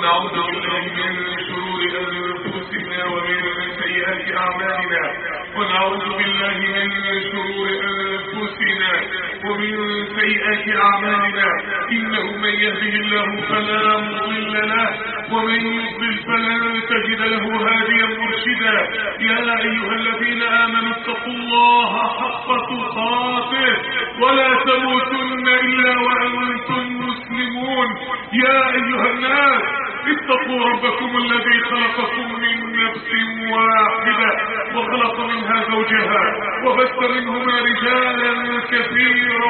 ونعوذ بالله من شرور أنفسنا ومن سيئات أعمالنا ونعوذ بالله من شرور أنفسنا ومن سيئات أعمالنا إنه من يهده الله فلا مضل له ومن يضلل فلن تجد له هاديا مرشدا يا أيها الذين آمنوا اتقوا الله حق تقاته ولا تموتن إلا وأنتم مسلمون يا أيها الناس اتقوا ربكم الذي خلقكم من نفس واحدة وخلق منها زوجها وبث منهما رجالا كثيرا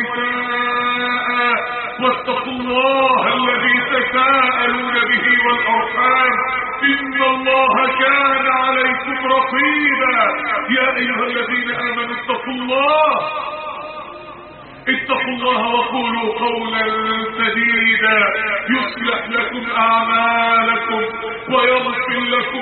ونساء واتقوا الله الذي تساءلون به والأرحام إن الله كان عليكم رقيبا يا أيها الذين آمنوا اتقوا الله اتقوا الله وقولوا قولا سديدا يصلح لكم اعمالكم ويغفر لكم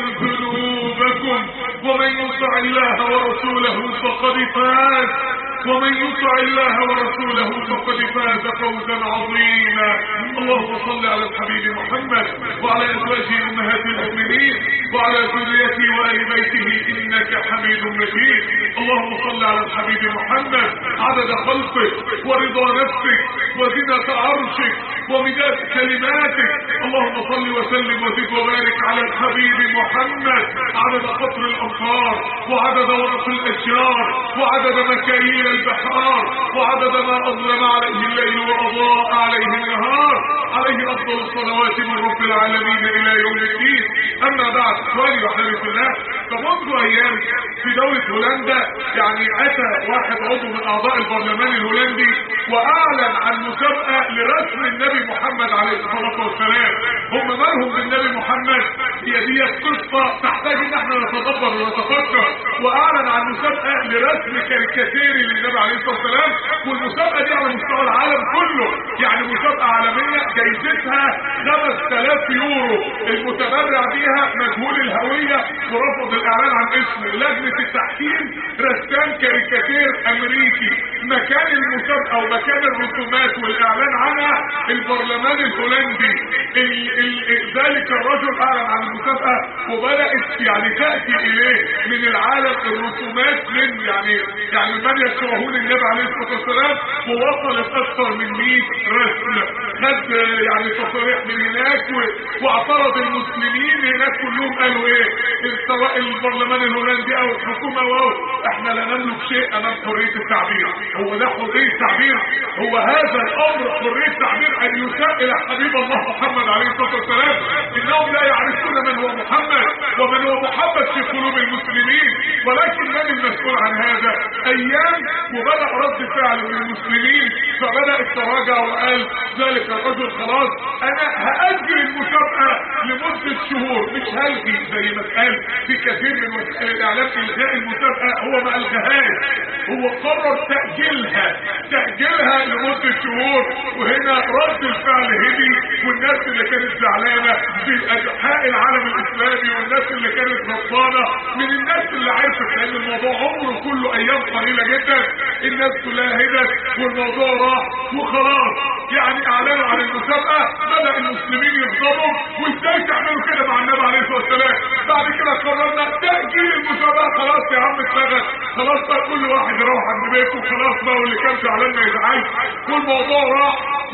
ذنوبكم ومن يطع الله ورسوله فقد فاز ومن يطع الله ورسوله فقد فاز فوزا عظيما اللهم صل على الحبيب محمد وعلى ازواجه امهات المؤمنين وعلى ذريته وال بيته انك حميد مجيد اللهم صل على الحبيب محمد عدد خلقك ورضا نفسك وزنة عرشك ومداد كلماتك اللهم صل وسلم وزد وبارك على الحبيب محمد عدد قطر الامطار وعدد ورق الاشجار وعدد مكاييل البحار وعدد ما اظلم عليه الليل واضاء عليه النهار عليه افضل الصلوات من رب العالمين الى يوم الدين اما بعد اخواني وحبيبي في الله فمنذ ايام في دولة هولندا يعني اتى واحد عضو من اعضاء البرلمان الهولندي واعلن عن مسابقة لرسم النبي محمد عليه الصلاة والسلام هم مالهم بالنبي محمد هي دي قصة تحتاج ان احنا نتدبر ونتفكر واعلن عن مسابقة لرسم كاريكاتيري للنبي عليه الصلاة والسلام والمسابقة دي على مستوى العالم كله يعني مسابقة عالمية جايزتها 5000 يورو المتبرع بيها مجهول الهوية ورفض الاعلان عن اسمه لجنة التحكيم رسام كاريكاتير امريكي مكان المسابقة ومكان الرسومات والاعلان عنها البرلمان الهولندي ال ال ذلك الرجل اعلن عن المسابقة وبدأت يعني تأتي اليه من العالم الرسومات من يعني يعني من يشرهون النبي عليه الصلاة والسلام ووصلت اكثر من 100 رسم خد يعني تصاريح من هناك واعترض المسلمين هناك كلهم قالوا ايه سواء البرلمان الهولندي او الحكومة واو احنا لا نملك شيء امام حرية التعبير هو ده حرية التعبير هو هذا الامر حرية التعبير ان يساء الى حبيب الله محمد عليه الصلاة والسلام انهم لا يعرفون من هو محمد ومن هو محمد في قلوب المسلمين ولكن من المسؤول عن هذا ايام وبدأ رد فعل من المسلمين فبدأ التراجع وقال ذلك الرجل خلاص انا هأجل المسابقة لمدة شهور مش هلغي زي ما اتقال في كثير من وسائل الاعلام الغاء المسابقة هو ما الغاهاش هو قرر تأجيلها تأجيلها لمدة شهور وهنا رد الفعل هدي والناس اللي كانت زعلانة في انحاء العالم الاسلامي والناس اللي كانت غضبانة من الناس اللي عرفت لان الموضوع عمره كله ايام قليلة جدا الناس كلها هدت والموضوع راح وخلاص يعني اعلنوا عن المسابقة بدأ المسلمين يغضبوا وازاي تعملوا كده مع النبي عليه الصلاة والسلام بعد كده قررنا تأجيل المسابقة خلاص يا عم اتلغت خلاص بقى كل واحد يروح عند بيته خلاص بقى واللي كان زعلان ما يزعلش والموضوع راح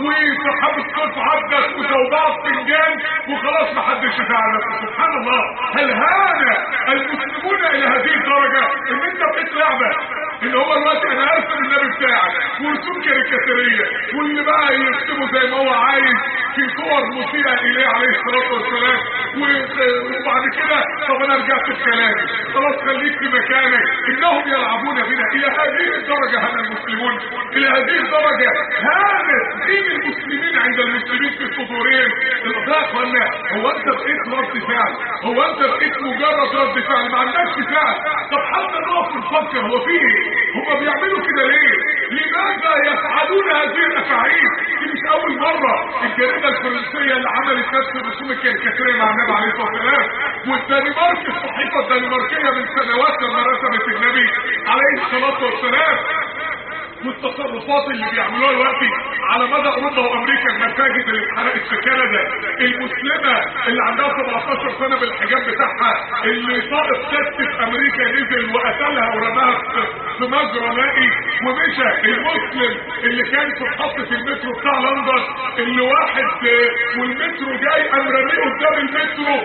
وصحابة الصف عدت وزوبعت فنجان وخلاص ما حدش يزعل سبحان الله هل هان المسلمون الى هذه الدرجة ان انت بقيت لعبة ان هو الوقت انا ارسم النبي بتاعك ورسوم كاريكاتيرية واللي بقى يكتبه زي ما هو عايز في صور مسيئة اليه عليه الصلاة والسلام وبعد كده طب انا رجعت في كلامي خلاص خليك في مكانك انهم يلعبون بنا الى هذه الدرجة هذا المسلمون الى هذه الدرجة هذا دين المسلمين عند المسلمين في صدورهم الاضاء ولا هو انت بقيت رد فعل هو انت بقيت مجرد رد فعل ما عندكش فعل طب حتى نقف نفكر هو في ايه هم بيعملوا كده ليه لماذا يفعلون هذه الافاعيل دي مش اول مرة الجريدة الفرنسية اللي عملت نفس الرسوم الكاريكاتيرية مع النبي عليه الصلاة والسلام والدنمارك الصحيفة الدنماركية من سنوات لما رسمت النبي عليه الصلاة والسلام والتصرفات اللي بيعملوها دلوقتي على مدى اوروبا وامريكا المساجد اللي اتحرقت في كندا المسلمه اللي عندها 17 سنه بالحجاب بتاعها اللي طائف ست في امريكا نزل وقتلها ورماها في مجرى مائي ومشى المسلم اللي كان في محطه المترو بتاع لندن اللي واحد والمترو جاي قام راميه قدام المترو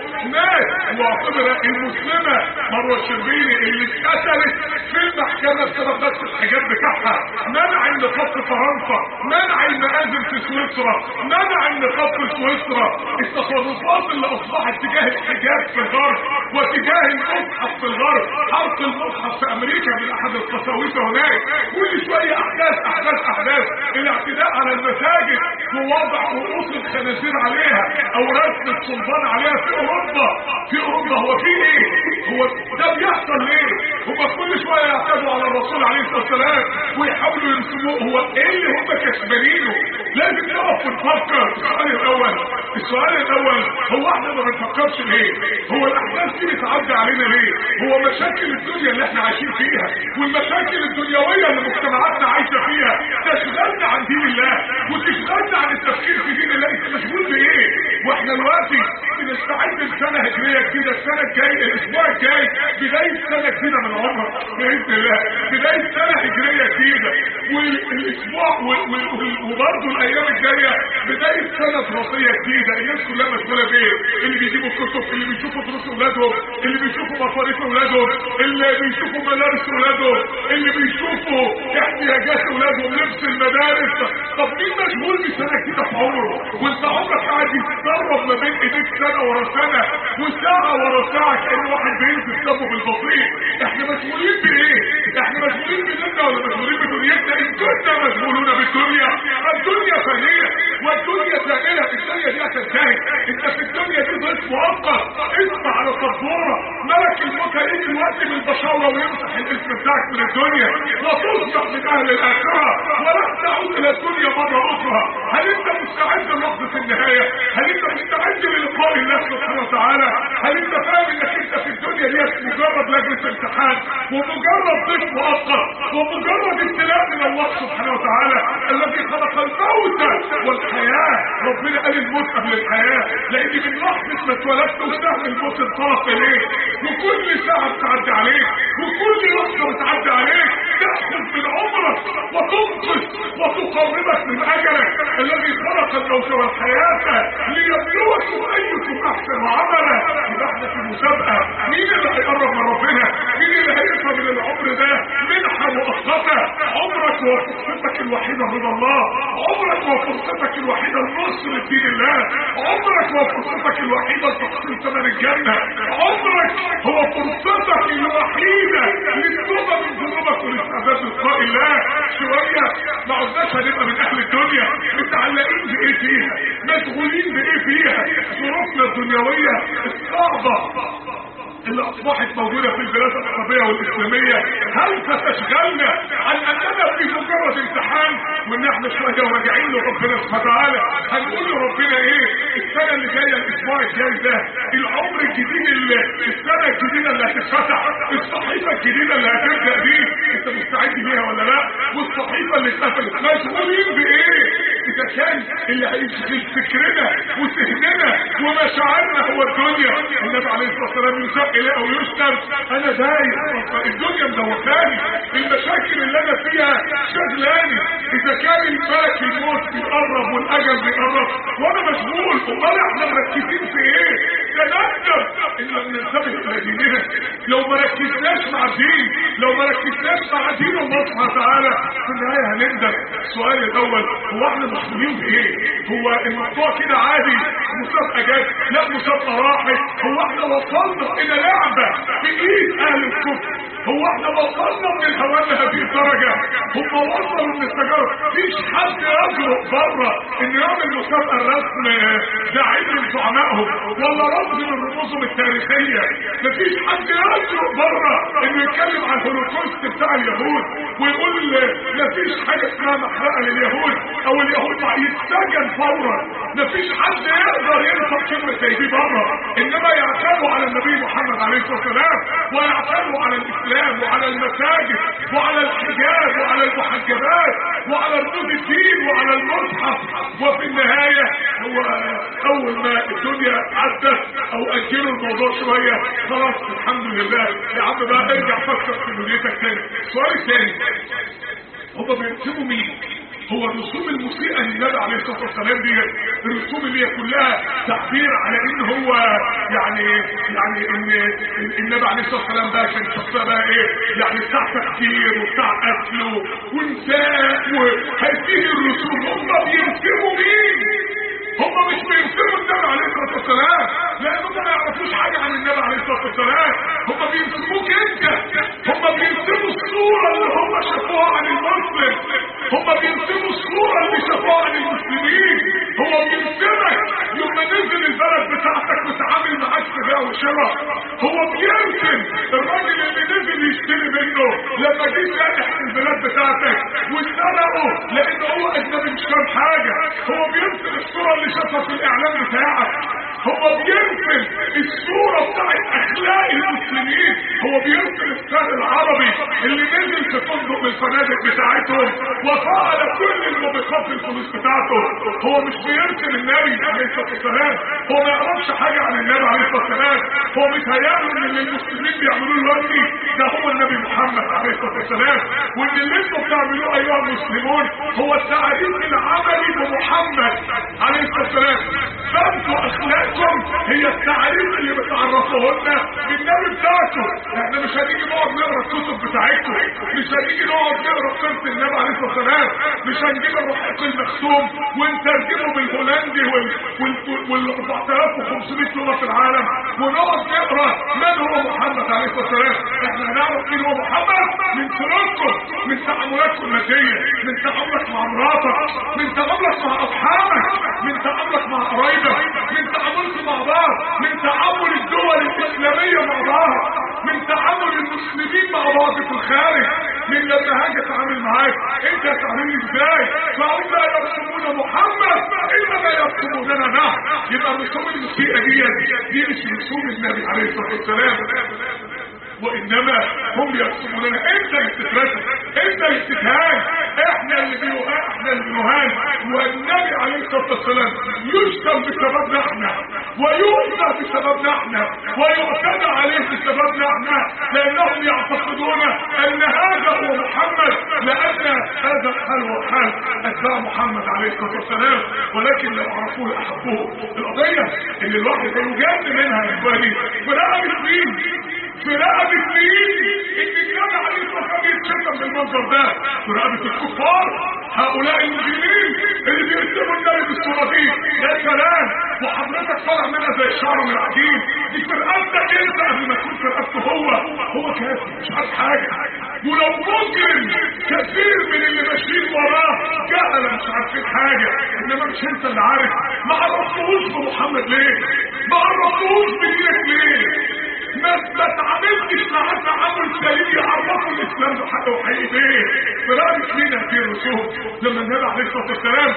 مات واعتبر المسلمه مروه الشربيني اللي اتقتلت في المحكمه بسبب بس الحجاب بتاعها منع النقاب في فرنسا منع المآذن في سويسرا منع النقاب في سويسرا التصرفات اللي اصبحت تجاه الحجاب في الغرب وتجاه المصحف في الغرب حرق المصحف في امريكا من احد القساوسه هناك كل شويه احداث احداث احداث الاعتداء على المساجد ووضع رؤوس الخنازير عليها او رسم الصلبان عليها في اوروبا في اوروبا هو في ايه هو ده بيحصل ليه هما كل شويه يعتدوا على الرسول عليه الصلاه والسلام ويحاولوا يرسموه هو ايه اللي هم كسبانينه لازم نقف ونفكر السؤال الاول السؤال الاول هو احنا ما بنفكرش ليه هو الاحداث دي بتعدي علينا ليه هو مشاكل الدنيا اللي احنا عايشين فيها والمشاكل الدنيويه اللي مجتمعاتنا عايشه فيها تشغلنا عن دين الله وتشغلنا عن التفكير في دين الله انت مشغول بايه واحنا دلوقتي بنستعد لسنه هجريه جديده السنه الجايه الاسبوع الجاي بدايه سنه جديده من عمرك باذن الله بدايه سنه هجريه جديده والاسبوع وبرضه الايام الجايه بدايه سنه دراسيه جديده الناس كلها مشغوله بايه اللي بيجيبوا كتب اللي بيشوفوا دروس اولادهم اللي بيشوفوا مصاريف اولادهم اللي بيشوفوا مدارس اولادهم اللي بيشوفوا احتياجات اولادهم لبس المدارس طب مين مشغول بسنه جديده في عمره وانت عمرك قاعد يتدرب ما بين ايديك سنه ورا سنه وساعه ورا ساعه كان واحد بينزل سبه بالبطيء احنا مشغولين بايه احنا مشغولين بديننا ولا مشغولين بدنيتنا ان كنا مشغولون بالدنيا الدنيا فانيه والدنيا زائله الدنيا دي هتنتهي انت في الدنيا دي ضيف مؤقت اسمع على سبوره ملك الموت هيجي الوقت بالبشاره ويمسح الاسم بتاعك من الدنيا وتصبح من اهل الاخره ولن تعود الى الدنيا مره اخرى هل انت مستعد للحظه النهايه هل انت مستعد للقاء الله سبحانه وتعالى هل انت فاهم انك انت في الدنيا دي مجرد لجنه امتحان ومجرد ضيف مؤقت ومجرد ابتلاء من الله سبحانه وتعالى الذي خلق الموت والحياه ربنا قال الموت قبل الحياه لان من لحظه ما اتولدت وسهم الموت انطلق اليك وكل ساعه بتعدي عليك وكل لحظه بتعدي عليك تاخذ من عمرك وتنقذ وتقربك من اجلك الذي خلق الموت والحياه ليبلوكم ايكم احسن عملا يبقى احنا في مسابقه مين اللي هيقرب من ربنا مين اللي هيفهم من العمر ده منحه مؤقته عمرك وفرصتك الوحيده رضا الله عمرك وفرصتك الوحيده النصر لدين الله عمرك وفرصتك الوحيده لتحصيل ثمن الجنه عمرك هو فرصتك الوحيده للتوبه من ذنوبك والاستعداد للقاء الله شويه ما عدناش هنبقى من اهل الدنيا متعلقين بايه فيها مشغولين بايه فيها ظروفنا الدنيويه الصعبه اللي اصبحت موجودة في البلاد العربية والاسلامية هل ستشغلنا عن اننا في مجرد امتحان وان احنا شوية وراجعين لربنا سبحانه وتعالى هنقول لربنا ايه السنة اللي جاية الاسبوع الجاي ده العمر الجديد اللي السنة الجديدة اللي هتتفتح الصحيفة الجديدة اللي هتبدأ دي انت مستعد ليها ولا لا والصحيفة اللي اتقفلت مشغولين بايه اذا كان اللي هيشغل فكرنا وذهننا ومشاعرنا هو الدنيا النبي عليه الصلاه والسلام يساق اليه او يشتم انا دايق الدنيا مدوخاني المشاكل اللي انا فيها شغلاني اذا كان الملك الموت بيقرب والاجل بيقرب وانا مشغول امال احنا مركزين في ايه تندم ان لم ننتبه الى ديننا لو ما ركزناش مع الدين لو ما ركزناش مع دين الله سبحانه وتعالى في النهايه هنندم السؤال الاول هو احنا مشغولين بايه هو الموضوع كده عادي مسابقه جت لا مسابقه راحت هو احنا وصلنا الى لعبه في ايد اهل الكفر هو احنا وصلنا من الهوان لهذه الدرجه هم وصلوا من التجارب مفيش حد يجرؤ بره انه يعمل مسابقه الرسم داعين من زعمائهم ولا رمز من رموزهم التاريخيه مفيش حد يجرؤ بره انه يتكلم عن الهولوكوست بتاع اليهود ويقول مفيش حاجه اسمها محرقه لليهود او اليهود يتسجن فورا مفيش حد يقدر ينطق كلمه زي دي بره انما يعتمدوا على النبي محمد عليه الصلاه والسلام ويعتمدوا على الاسلام السلام وعلى المساجد وعلى الحجاب وعلى المحجبات وعلى رموز الدين وعلى المصحف وفي النهاية هو اول ما الدنيا عدت او اجلوا الموضوع شوية خلاص الحمد لله يا عم بقى ارجع فكر في دنيتك تاني السؤال الثاني هما بيرسموا مين هو الرسوم المسيئة للنبي عليه الصلاة والسلام دي الرسوم اللي هي كلها تعبير على ان هو يعني يعني ان النبي عليه الصلاة والسلام ده كان شخصية بقى ايه يعني بتاع تفكير وبتاع قتل ونساء وهذه الرسوم هم بيرسموا مين هم مش بيرسموا النبي عليه الصلاة والسلام لانهم ما يعرفوش حاجة عن النبي عليه الصلاة والسلام هم بيرسموك انت هم بيرسموا الصورة اللي هم شافوها عن المسلم هم بيرسموا الصورة اللي شافوها عن المسلمين هو بيرسمك يوم ما نزل البلد بتاعتك وتعامل معاك في بيع وشراء هو بيرسم الراجل اللي نزل يشتري منه لما جه سائح في البلاد بتاعتك وسرقه لان هو اجنبي مش فاهم حاجة هو بيرسم الصورة اللي شافها في الاعلام بتاعك هو بيرسم الصورة بتاعت اخلاق المسلمين هو بيرسم السائل العربي اللي نزل في فندق من الفنادق بتاعتهم وفعل كل الموبقات في الفلوس بتاعته هو مش بيرسم النبي عليه الصلاة والسلام هو ما يعرفش حاجة عن النبي عليه الصلاة والسلام هو متهيأله ان اللي المسلمين بيعملوه دلوقتي ده هو النبي محمد عليه الصلاة والسلام وان اللي انتوا بتعملوه ايها المسلمون هو التعريف العملي بمحمد عليه الصلاة والسلام فانتوا اخلاقكم هي التعريف اللي بتعرفوه لنا بالنبي بتاعته احنا مش هنيجي نقعد نقرا الكتب بتاعتكم مش هنيجي نقعد نقرا سيره النبي عليه الصلاه والسلام مش هنجيب الرحيق المختوم ونترجمه بالهولندي وال وال وال 4500 لغه في العالم ونقعد نقرا من هو محمد عليه الصلاه والسلام احنا هنعرف مين هو محمد من سلوككم من تعاملاتكم النفسيه من تعاملك مع مراتك من تعاملك مع اصحابك من تعاملك مع قرايبك من تعاملكم مع بعض من تعامل الدول الاسلاميه مع بعض من تعامل المسلمين مع بعض في الخارج من لما هاجي اتعامل معاك انت هتعاملني ازاي فهم لا يرسمون محمد انما يرسموننا نحن يبقى الرسوم المسيئه دي دي مش رسوم النبي عليه الصلاه والسلام وانما هم يرسموننا انت اللي بتترسم انت اللي بتتهان احنا اللي بيوهان احنا اللي بنهان والنبي عليه الصلاه والسلام يشتم بسببنا احنا ويؤذى بسببنا احنا ويعتدى عليه بسببنا احنا لانهم يعتقدون ان هذا هو محمد لان هذا الحال هو حال اتباع محمد عليه الصلاه والسلام ولكن لو عرفوه لاحبوه القضيه اللي الواحد يجاد منها يا اخواني في رقبه مين في رقبه مين ان النبي عليه الصلاه والسلام يتشتم بالمنظر ده في رقبه الكفار هؤلاء المجرمين اللي بيرسموا النبي بالصوره دي يا سلام وحضرتك طالع منها زي الشعر من العجين دي في رقبتك انت قبل ما تكون في رقبته هو هو كافر مش عارف حاجه ولو مجرم كثير من اللي ماشيين وراه جهله مش عارفين حاجه انما مش انت اللي عارف ما عرفتهوش بمحمد ليه ما عرفتهوش بدينك ليه ما ما تعاملتش معاه تعامل سليم يعرفوا الاسلام ده حق وحقيقي ايه فرقت فينا في الرسول لما النبي عليه الصلاه والسلام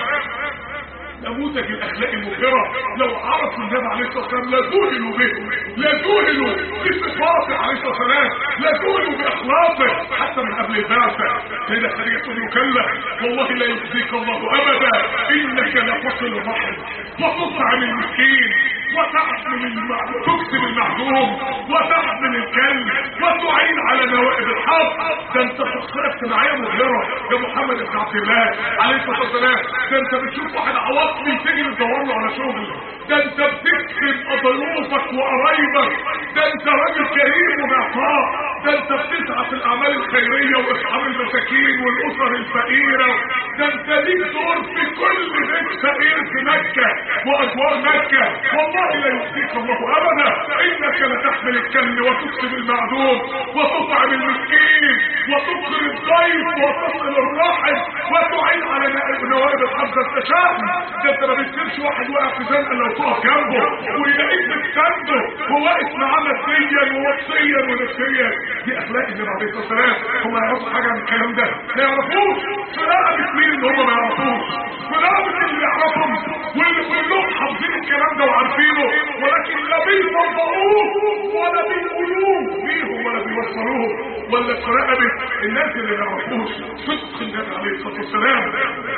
نموذج الاخلاق المبهره لو عرفوا النبي عليه الصلاه والسلام لذهلوا به لذهلوا بصفاته عليه الصلاه والسلام لذهلوا باخلاقه حتى من قبل البعثه سيده خديجه تقول كلا والله لا يخزيك الله ابدا انك لتصل الرحم وتطعم المسكين وتحمل المعدوم تكسب المعدوم وتحمل الكلب وتعين على نوائب الحق ده انت شخصيه اجتماعيه مبهره يا محمد بن عبد الله عليه الصلاه والسلام ده انت بتشوف واحد عواطلي تيجي تدور له على شغل ده انت بتكسب ضيوفك وقرايبك ده انت راجل كريم ومعطاء ده انت بتسعى في الاعمال الخيريه واصحاب المساكين والاسر الفقيره ده انت ليك دور في كل بيت فقير في مكه واجوار مكه والله لا يخزيك الله ابدا انك لتحمل الكل وتكسب المعدوم وتطعم المسكين وتكرم الضيف وتصل الرحم وتعين على نوائب الحمزه التشاؤم ده انت ما بتسيبش واحد واقع في زنقه لو تقف جنبه ويلاقيك بتسنده وواقف معاه ماديا ووصيا ونفسيا دي اخلاق النبي عليه الصلاه والسلام هم يعرفوا حاجه عن الكلام ده ما يعرفوش في رقبه مين ان هم ما يعرفوش في رقبه اللي يعرفهم واللي كلهم حافظين الكلام ده وعارفينه ولكن لا بيطبقوه ولا بيقولوه بيهم ولا بيوصلوه ولا في رقبه الناس اللي ما يعرفوش صدق النبي عليه الصلاه والسلام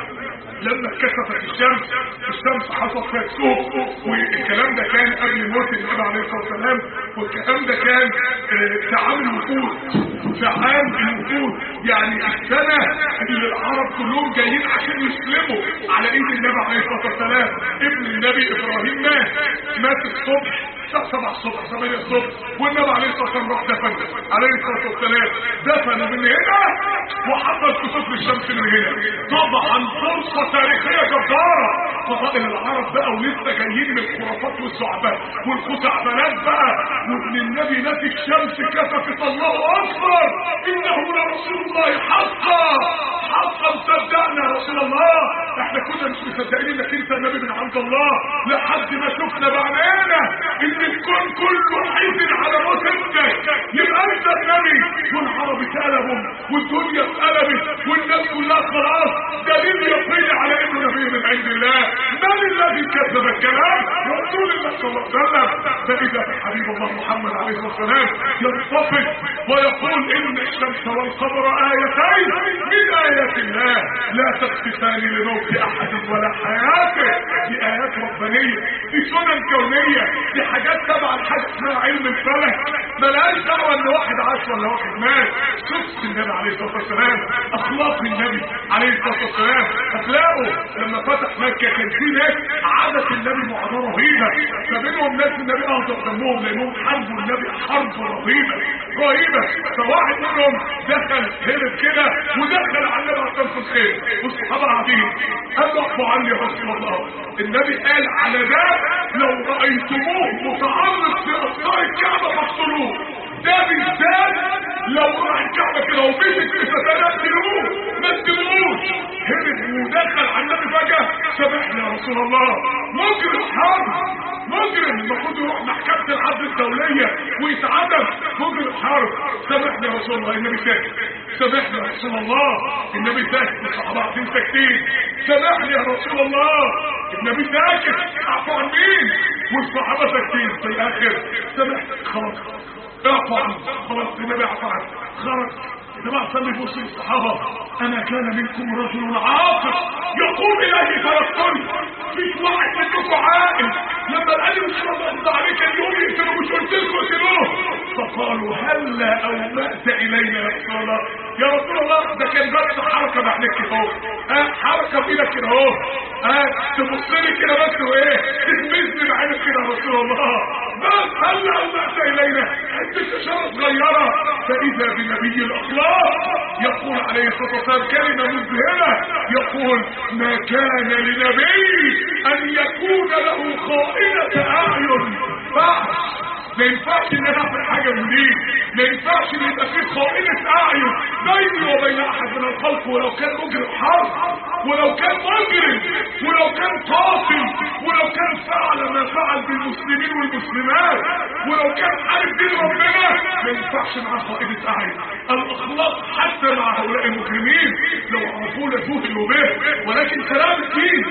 لما اتكسفت الشمس الشمس حصل فيها كسوف والكلام ده كان قبل موت النبي عليه الصلاه والسلام والكلام ده كان آه، في عام الوفود في عام الوفود يعني السنه اللي العرب كلهم جايين عشان يسلموا على ايد النبي عليه الصلاه والسلام ابن النبي ابراهيم مات مات الصبح الساعه 7 الصبح 8 الصبح والنبي عليه الصلاه والسلام راح دفن عليه الصلاه والسلام دفن من هنا وحصل كسوف للشمس من هنا طبعا فرصه تاريخيه جباره فضائل العرب بقى ولسه جايين من الخرافات والزعباء والخزعبلات بقى وابن النبي نادي الشمس كففت الله اكبر انه لرسول الله حقا حقا صدقنا يا رسول الله احنا كنا مش مصدقين انك انت النبي من عند الله لحد ما شفنا بعينينا ان الكون كله حزن على موت ابنك يبقى انت النبي والعرب اتقلبوا والدنيا اتقلبت والناس كلها خلاص دليل يقين على انه نبي من عند الله من الذي كذب الكلام رسول الله صلى الله عليه وسلم فاذا حبيب الله محمد عليه الصلاه والسلام ينصفق ويقول ان الشمس والقمر ايتين من ايات الله لا تخسفان لموت احد ولا حياته دي ايات ربانيه دي سنن كونيه دي حاجات تبع الحاجه اسمها علم الفلك ملهاش دعوه ان واحد عاش ولا واحد مات صدق النبي عليه الصلاه والسلام اخلاق النبي عليه الصلاه والسلام اخلاقه لما فتح مكه كان في ناس عادت النبي معاناه رهيبه فمنهم ناس النبي اهدر دمهم لانهم حاربوا النبي حرب رهيبه رهيبه فواحد منهم دخل هرب كده ودخل على النبي عشان في الخير والصحابه قاعدين قال له اعفوا عني يا رسول الله النبي قال على ده لو رايتموه متعرض في اسرار الكعبه فاقتلوه ده بالذات لو راح الكعبه كده ومسك في فتنات تلوه ما تلوش هرب ودخل على النبي فجاه سامحني يا رسول الله مجرم حرب مجرم المفروض يروح محكمه العدل الدوليه ويتعدم مجرم حرب سامحني يا رسول الله النبي ساكت سامحني يا رسول الله النبي ساكت والصحابه قاعدين ساكتين سامحني يا رسول الله النبي ساكت اعفو عن مين والصحابه ساكتين في الاخر سامحني خلاص اعفو عنه خلاص النبي اعفو عنه خرج النبي صلى الله عليه الصحابه انا كان منكم رجل عاقل يقوم اليه فيقتل مش واحد منكم عاقل لما القلب مش رضى عليك اليوم يقتلوا مش قلت لكم اقتلوه فقالوا هلا اومأت الينا يا رسول الله يا رسول الله ده كان بس حركه بعينك كده اهو اه حركه بايدك كده اهو اه تبص لي كده بس وايه تلمسني بعينك كده يا رسول الله بس هلا اومأت الينا حته اشاره صغيره فاذا بنبي الاخلاق يقول عليه الصلاه والسلام كلمه مذهله يقول ما كان لنبي ان يكون له خائنه اعين فحش ما ينفعش ان انا اعمل حاجه من دي ما ينفعش ان يبقى في خائنه اعين بيني وبين احد من الخلق ولو كان مجرم حرب ولو كان مجرم ولو كان قاتل ولو كان فعل ما فعل بالمسلمين والمسلمات ولو كان عارف دين ربنا ما ينفعش معاه خائنه اعين الاخلاق حتى مع هؤلاء المجرمين لو عرفونا جهلوا به ولكن كلام الدين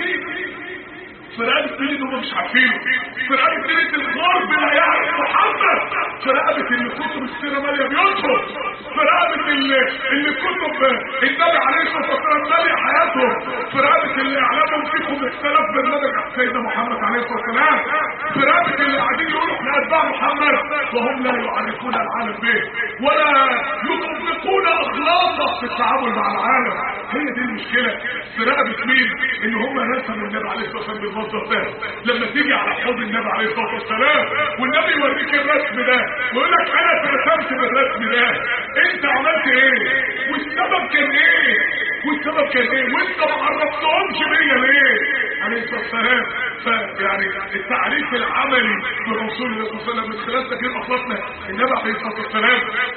فرقبة الدين هم مش عارفينه فرقبة الدين الغرب لا يعرف محمد فرقبة اللي كتب السيرة مالية بيوتهم فرقبة اللي, اللي كتب النبي عليه الصلاة والسلام مالية حياتهم فرقبة اللي اعلامهم فيكم اختلاف برنامج سيدنا محمد عليه الصلاة والسلام فرقبة اللي قاعدين يقولوا احنا اتباع محمد وهم لا يعرفون العالم به ولا يطبقون اخلاقه في التعامل مع العالم هي دي المشكلة فرقبة مين ان هم رسموا النبي عليه الصلاة والسلام بالمنظر ده لما تيجي على حوض النبي عليه الصلاة والسلام والنبي يوريك الرسم ده ويقول لك انا ترسمت بالرسم ده انت عملت ايه والسبب كان ايه والسبب كان ايه وانت ما عرفتهمش بيا ليه عليه الصلاه والسلام فيعني التعريف العملي لرسول الله صلى الله عليه وسلم من خلال تغيير اخلاقنا النبي عليه الصلاه والسلام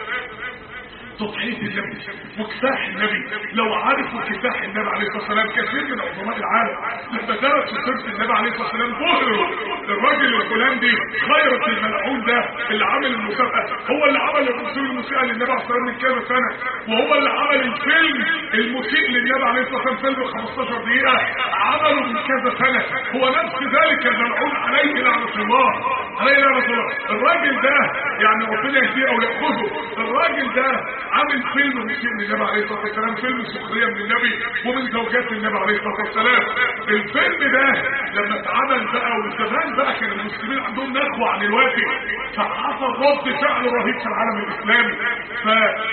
تضحية النبي وكفاح النبي لو عرفوا كفاح النبي عليه الصلاة والسلام كثير من عظماء العالم لما درسوا سيرة النبي عليه الصلاة والسلام ظهروا الراجل الهولندي خيرت الملعون ده اللي عمل المسابقة هو اللي عمل الرسول المسيء للنبي عليه الصلاة والسلام من كذا سنة وهو اللي عمل الفيلم المسيء للنبي عليه الصلاة والسلام فيلم 15 دقيقة عمله من كذا سنة هو نفس ذلك الملعون عليه لعنة الله عليه لعنة الله الراجل ده يعني ربنا يهديه او يأخذه الراجل ده عامل فيلم مسيء من النبي عليه الصلاة والسلام فيلم سخرية من النبي ومن زوجات النبي عليه الصلاة والسلام الفيلم ده لما اتعمل بقى وزمان بقى كان المسلمين عندهم نخوة عن الوافي فحصل رد فعل رهيب في العالم الاسلامي ف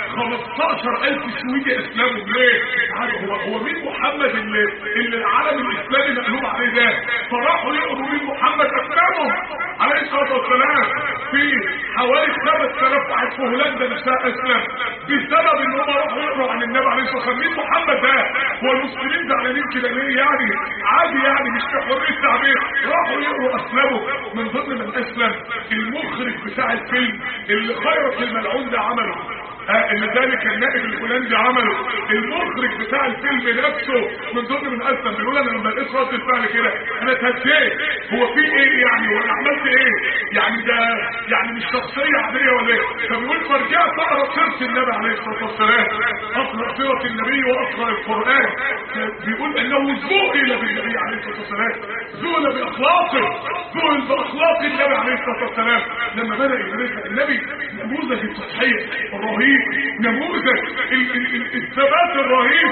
15000 سويدي اسلموا ليه؟ عارف هو هو مين محمد اللي اللي العالم الاسلامي مقلوب عليه ده؟ فراحوا يقولوا مين محمد اسلموا عليه الصلاه والسلام في حوالي 5000 واحد في هولندا نفسها اسلم بسبب ان هم راحوا يقروا عن النبي عليه الصلاه والسلام مين محمد ده؟ هو المسلمين زعلانين كده ليه يعني؟ عادي يعني مش في حريه تعبير راحوا يقروا اسلموا من ضمن من اسلم المخرج بتاع الفيلم اللي خيرت الملعون ده عمله آه ان ذلك النائب الهولندي عمله المخرج بتاع الفيلم نفسه من ضمن من اسلم بيقول انا لما لقيت رد الفعل كده انا اتهزيت هو في ايه يعني وانا عملت ايه يعني ده يعني مش شخصيه عاديه ولا ايه فبيقول فرجعت اقرا سيره النبي عليه الصلاه والسلام اقرا سيره النبي واقرا القران بيقول انه ذهل بالنبي عليه الصلاه والسلام ذهل باخلاقه ذهل باخلاق النبي عليه الصلاه والسلام لما بدا يدرس النبي نموذج التضحيه الرهيب نموذج الثبات الرهيب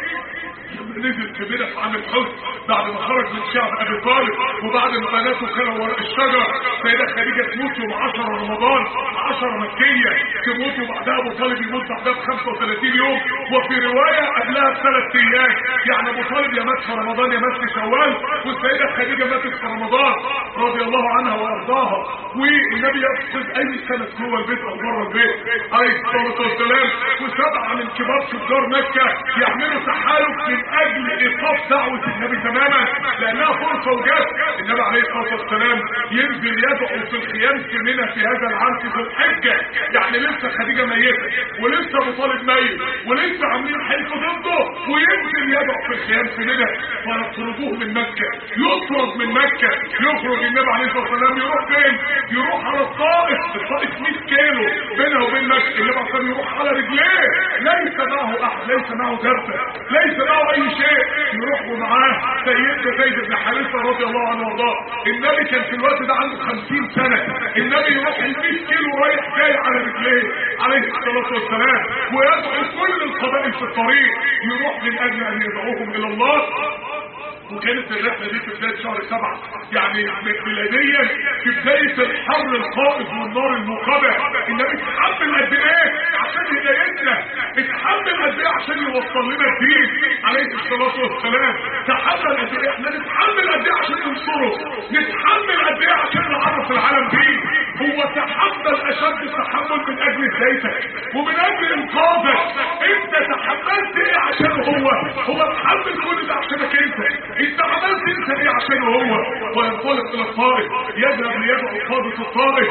نزل كبيرة في عام الحزن بعد ما خرج من شعب ابي طالب وبعد ما بناته كانوا وراء الشجر سيدة خديجة تموت يوم 10 رمضان 10 مكية تموت وبعدها ابو طالب يموت بعدها ب 35 يوم وفي رواية قبلها بثلاث ايام يعني ابو طالب يا مات في رمضان يا مات في شوال والسيدة خديجة ماتت في رمضان رضي الله عنها وارضاها والنبي يقصد اي سنة جوه البيت او بره البيت عليه الصلاة والسلام وسبعة من كبار تجار مكة يعملوا تحالف من اجل ايقاف دعوة النبي تماما لانها فرصة وجات النبي عليه الصلاة والسلام ينزل يدعو في الخيام في منى في هذا العام في ذو الحجة يعني لسه خديجة ميتة ولسه ابو طالب ميت ولسه عاملين حلف ضده وينزل يدعو في الخيام في منى فيطردوه من مكة يطرد من مكة يخرج النبي عليه الصلاة والسلام يروح فين يروح على الطائف الطائف 100 كيلو بينها وبين مكة النبي عليه الصلاة يروح على رجليه ليس معه احد ليس معه دابة ليس معه اي شيء يروح ومعاه سيدنا زيد بن حارثه رضي الله عنه وارضاه النبي كان في الوقت ده عنده 50 سنه النبي يروح ال 100 كيلو رايح جاي على رجليه عليه الصلاه والسلام ويدعو كل القبائل في الطريق يروح من اجل ان يدعوهم الى الله وكانت الرحله دي في بدايه شهر سبعه يعني ميلاديا في بدايه الحر القائد والنار الموقده النبي اتحمل قد ايه عشان هدايتنا اتحمل قد ايه عشان يوصل لنا الدين عليه الصلاه والسلام تحمل قد ايه احنا نتحمل قد ايه عشان ننصره نتحمل قد ايه عشان نعرف العالم دين هو تحمل اشد التحمل من اجل هدايتك ومن اجل انقاذك انت تحملت ايه عشان هو هو تحمل كل ده عشانك انت انت عملت انت ايه عشان هو وينطلق الى الطائف يذهب ليدعو قادة الطائف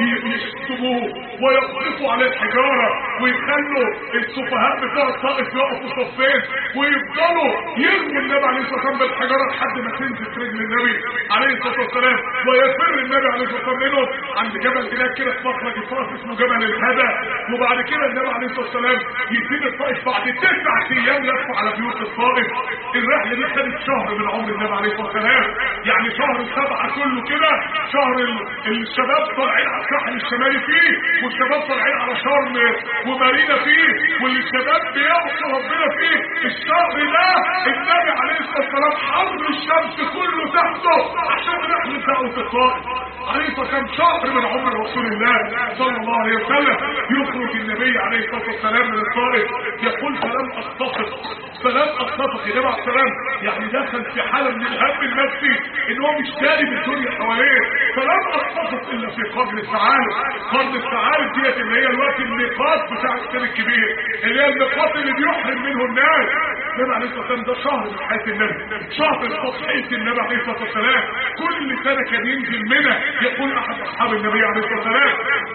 يشتموه ويقذفوا على الحجارة ويخلوا السفهاء بتوع الطائف يقفوا صفين ويفضلوا يرموا النبي عليه الصلاة والسلام بالحجارة لحد ما تنزل رجل النبي عليه الصلاة والسلام ويفر النبي عليه الصلاة والسلام منهم عند جبل هناك كده في مخرج الطائف اسمه جبل الهدى وبعد كده النبي عليه الصلاة والسلام يسيب الطائف بعد تسع ايام لف على بيوت الطائف الرحلة دي خدت شهر من عمر النبي عليه الصلاة والسلام يعني شهر سبعة كله كده شهر الشباب طالعين على الساحل الشمالي فيه والشباب طالعين على شرم ومارينا فيه والشباب بيعصوا ربنا فيه الشهر ده النبي عليه الصلاة والسلام حر الشمس كله تحته عشان رحلة دعوة الطائف عليه الصلاة والسلام شهر من عمر رسول الله صلى الله عليه وسلم يخرج النبي عليه الصلاة والسلام من الطائف يقول فلم أستطق فلم أستطق النبي عليه السلام يعني دخل في حالة من الهم النفسي ان هو مش داري بالدنيا حواليه فلم أستطق إلا في قرن الثعالب قرن الثعالب ديت اللي هي الوقت الميقات بتاع السنة الكبير اللي هي الميقات اللي بيحرم منه الناس النبي عليه الصلاة والسلام ده شهر من حياة النبي شهر تضحية النبي عليه الصلاة والسلام كل سنة كان ينزل منها يقول أحد أصحاب النبي عليه الصلاة والسلام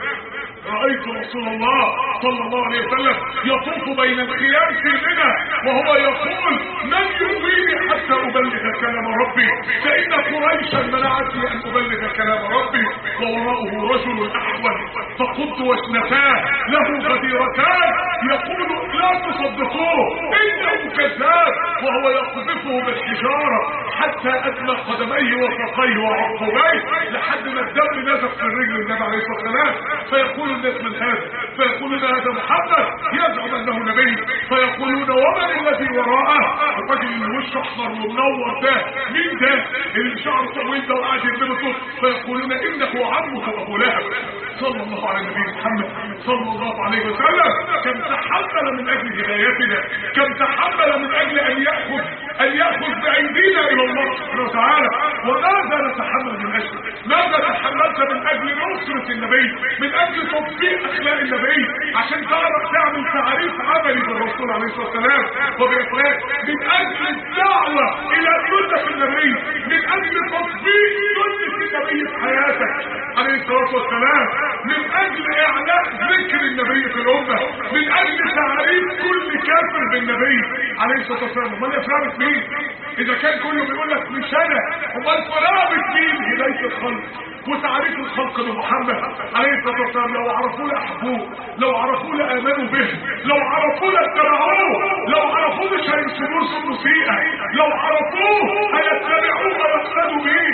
رأيت رسول الله صلى الله عليه وسلم يطوف بين الخيام في منى وهو يقول من يؤويني حتى أبلغ كلام ربي فإن قريشا منعتني أن أبلغ كلام ربي ووراءه رجل أحول فقلت واشنتاه له غديرتان يقول لا تصدقوه إنه كذاب وهو يقذفه بالحجارة حتى ادنى قدميه وساقيه وعقبيه لحد ما الدم نزف من رجل النبي عليه الصلاه والسلام فيقول الناس من هذا فيقولون هذا محمد يزعم انه نبي فيقولون ومن الذي وراءه الراجل اللي وشه احمر ومنور ده مين ده اللي شعره طويل ده وقاعد يرمي صوت فيقولون انه عمه ابو لهب صلى الله على النبي محمد صلى الله عليه وسلم كم تحمل من اجل هدايتنا كم تحمل من اجل ان ياخذ ان ياخذ بايدينا الى الله سبحانه وتعالى وماذا نتحمل من اجل ماذا تحملت من اجل نصرة النبي من اجل تطبيق اخلاق النبي عشان تعرف تعمل تعريف عملي بالرسول عليه الصلاه والسلام وباخلاق من اجل الدعوه الى سنه النبي من اجل تطبيق سنه النبي في حياتك عليه الصلاه والسلام من اجل اعلاء ذكر النبي في الامه من اجل تعريف كل كافر بالنبي عليه الصلاه والسلام امال افرامت مين اذا كان كله بيقول لك مش انا امال فرامت مين هدايه الخلق وتعريف الخلق بمحمد عليه الصلاه والسلام لو عرفوه لاحبوه لو عرفوه لامنوا به لو عرفوه لاتبعوه لو عرفوه مش هينسبوه سنه سيئه لو عرفوه هيتبعوه ويقتدوا به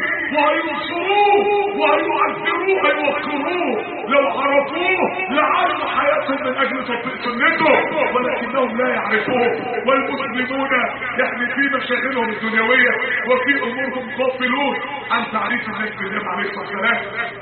وهينصروه وهيعذروه ويوقروه لو عرفوه لعاشوا حياتهم من اجل تطبيق سنته ولكنهم لا يعرفوه والمسلمون يعني في مشاغلهم الدنيويه وفي امورهم غافلون عن تعريف الناس بالنبي عليه الصلاه والسلام